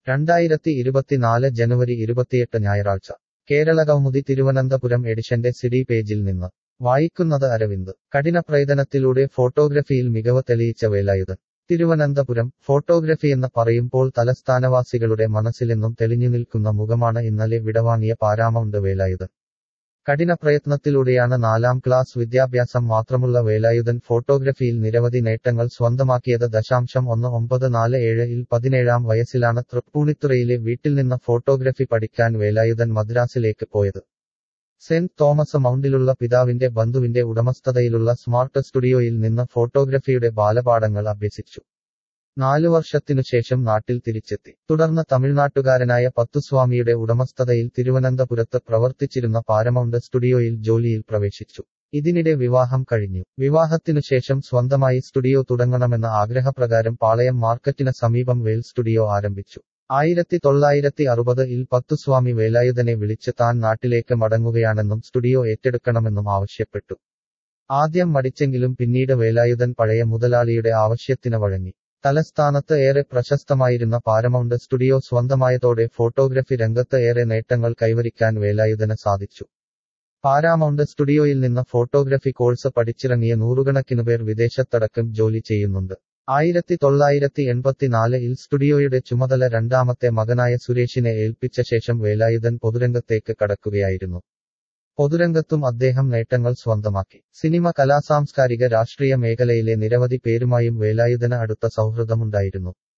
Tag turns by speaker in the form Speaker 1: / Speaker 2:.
Speaker 1: രണ്ടായിരത്തി ഇരുപത്തിനാല് ജനുവരി ഇരുപത്തിയെട്ട് ഞായറാഴ്ച കേരള കൗമുദി തിരുവനന്തപുരം എഡിഷന്റെ സിഡി പേജിൽ നിന്ന് വായിക്കുന്നത് അരവിന്ദ് കഠിനപ്രയതനത്തിലൂടെ ഫോട്ടോഗ്രഫിയിൽ മികവ് തെളിയിച്ച വേലായുധൻ തിരുവനന്തപുരം ഫോട്ടോഗ്രഫിയെന്ന് പറയുമ്പോൾ തലസ്ഥാനവാസികളുടെ മനസ്സിലെന്നും തെളിഞ്ഞു നിൽക്കുന്ന മുഖമാണ് ഇന്നലെ വിടവാങ്ങിയ പാരാമൗണ്ട് വേലായുധൻ കഠിനപ്രയത്നത്തിലൂടെയാണ് നാലാം ക്ലാസ് വിദ്യാഭ്യാസം മാത്രമുള്ള വേലായുധൻ ഫോട്ടോഗ്രഫിയിൽ നിരവധി നേട്ടങ്ങൾ സ്വന്തമാക്കിയത് ദശാംശം ഒന്ന് ഒമ്പത് നാല് ഏഴ് ഇൽ പതിനേഴാം വയസ്സിലാണ് തൃപ്പൂണിത്തുറയിലെ വീട്ടിൽ നിന്ന് ഫോട്ടോഗ്രഫി പഠിക്കാൻ വേലായുധൻ മദ്രാസിലേക്ക് പോയത് സെന്റ് തോമസ് മൗണ്ടിലുള്ള പിതാവിന്റെ ബന്ധുവിന്റെ ഉടമസ്ഥതയിലുള്ള സ്മാർട്ട് സ്റ്റുഡിയോയിൽ നിന്ന് ഫോട്ടോഗ്രഫിയുടെ ബാലപാഠങ്ങൾ അഭ്യസിച്ചു നാലു വർഷത്തിനുശേഷം നാട്ടിൽ തിരിച്ചെത്തി തുടർന്ന് തമിഴ്നാട്ടുകാരനായ പത്തുസ്വാമിയുടെ ഉടമസ്ഥതയിൽ തിരുവനന്തപുരത്ത് പ്രവർത്തിച്ചിരുന്ന പാരമൗണ്ട് സ്റ്റുഡിയോയിൽ ജോലിയിൽ പ്രവേശിച്ചു ഇതിനിടെ വിവാഹം കഴിഞ്ഞു വിവാഹത്തിനുശേഷം സ്വന്തമായി സ്റ്റുഡിയോ തുടങ്ങണമെന്ന ആഗ്രഹപ്രകാരം പാളയം മാർക്കറ്റിന് സമീപം വേൽ സ്റ്റുഡിയോ ആരംഭിച്ചു ആയിരത്തി തൊള്ളായിരത്തി അറുപത് ഇൽ പത്തുസ്വാമി വേലായുധനെ വിളിച്ച് താൻ നാട്ടിലേക്ക് മടങ്ങുകയാണെന്നും സ്റ്റുഡിയോ ഏറ്റെടുക്കണമെന്നും ആവശ്യപ്പെട്ടു ആദ്യം മടിച്ചെങ്കിലും പിന്നീട് വേലായുധൻ പഴയ മുതലാളിയുടെ ആവശ്യത്തിന് വഴങ്ങി തലസ്ഥാനത്ത് ഏറെ പ്രശസ്തമായിരുന്ന പാരമൗണ്ട് സ്റ്റുഡിയോ സ്വന്തമായതോടെ ഫോട്ടോഗ്രഫി രംഗത്ത് ഏറെ നേട്ടങ്ങൾ കൈവരിക്കാൻ വേലായുധന് സാധിച്ചു പാരാമൗണ്ട് സ്റ്റുഡിയോയിൽ നിന്ന് ഫോട്ടോഗ്രഫി കോഴ്സ് പഠിച്ചിറങ്ങിയ നൂറുകണക്കിനു പേർ വിദേശത്തടക്കം ജോലി ചെയ്യുന്നുണ്ട് ആയിരത്തി തൊള്ളായിരത്തി എൺപത്തിനാലിൽ സ്റ്റുഡിയോയുടെ ചുമതല രണ്ടാമത്തെ മകനായ സുരേഷിനെ ഏൽപ്പിച്ച ശേഷം വേലായുധൻ പൊതുരംഗത്തേക്ക് കടക്കുകയായിരുന്നു പൊതുരംഗത്തും അദ്ദേഹം നേട്ടങ്ങൾ സ്വന്തമാക്കി സിനിമ കലാസാംസ്കാരിക രാഷ്ട്രീയ മേഖലയിലെ നിരവധി പേരുമായും വേലായുധന് അടുത്ത സൗഹൃദമുണ്ടായിരുന്നു